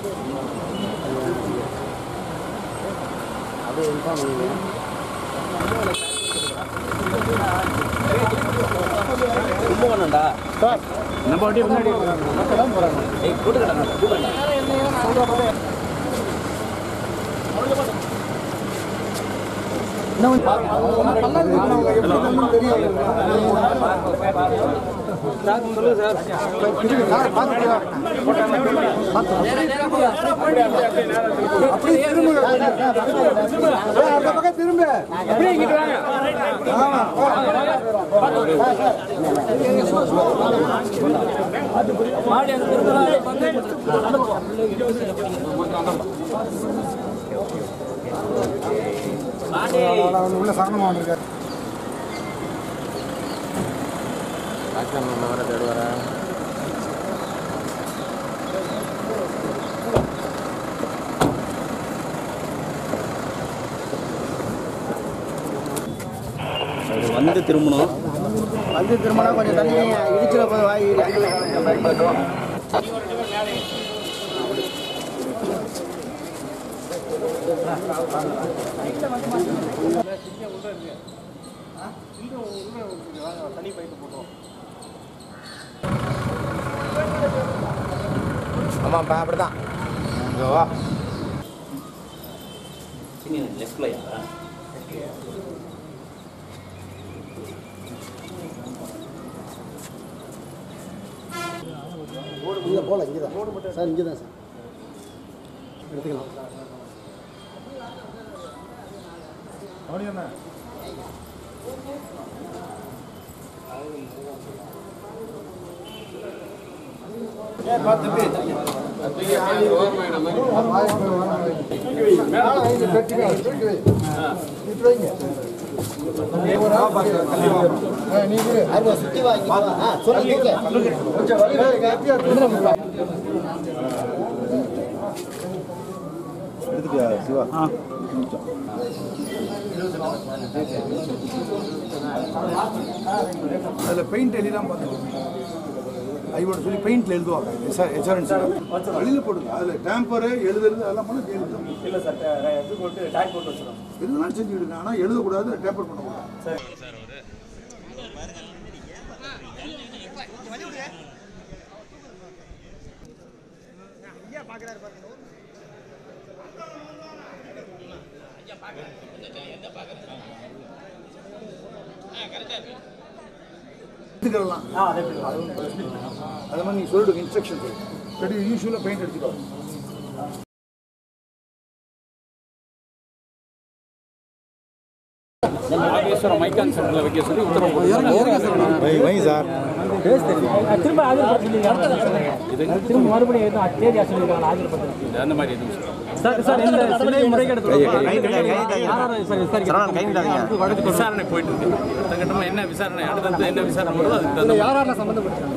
அப்படியே இன்ஃபார்ம் பண்ணுங்க கும்பகோணம்டா நம்ம வண்டி முன்னாடி ஏய் கூட்டுக்கடா கூட்டுக்கடா உள்ள சரணமா வந்திருக்காரு டாக்டர் நம்ம வர தேடுவாரா வந்து திரும்பணும் வந்து திரும்பினா கொஞ்சம் தண்ணி இடிச்சிட போது வாய் ஆமாப்பா அப்படிதான் இங்க வா லெஃப்ட்லையா இங்கே போகல இங்கே தான் சார் இங்கே தான் சார் எடுத்துக்கலாம் அருவா சுற்றி வாங்கி ஆ சொல்லுங்க கொஞ்சம் வழி எடுத்துட்டியா சிவா அதில் பெயிண்ட் எழுதிலாம் பார்த்துக்கோங்க ஐவோட சொல்லி பெயிண்ட்ல எழுதுவாங்க எச்ஆர்என்சி வெளியில் போடுங்க அதில் டேம்பரு எழுதுறது அதெல்லாம் பண்ண எழுதும் இல்லை சார் இது போட்டு டேக் போட்டு வச்சுருவோம் எதுனாலும் செஞ்சு விடுங்க ஆனால் எழுதக்கூடாது டேம்பர் பண்ணக்கூடாது எடுத்துக்கலாம் அது மாதிரி நீங்கள் சொல்லிடுங்க இன்ஸ்ட்ரக்ஷன் சொல்லி யூஸ்வலாக பெயிண்ட் எடுத்துக்கோ நாகேஸ்வரம் மைக்கான் சென்டரில் வைக்க சொல்லி உத்தரவு வை சார் திரும்ப ஆஜர்படுத்தி திரும்ப மறுபடியும் எதுவும் தேதி சொல்லியிருக்காங்க ஆஜர்படுத்தி அந்த மாதிரி எதுவும் சொல்லுவாங்க சார் சார் இந்த சிலை முறைகேடு சார் விசாரணை போயிட்டு இருக்கு அடுத்த கட்டமா என்ன விசாரணை அடுத்தது என்ன விசாரணை வருதோ அதுக்கு தகுந்த மாதிரி யாரெல்லாம் சம்மந்தப்பட்ட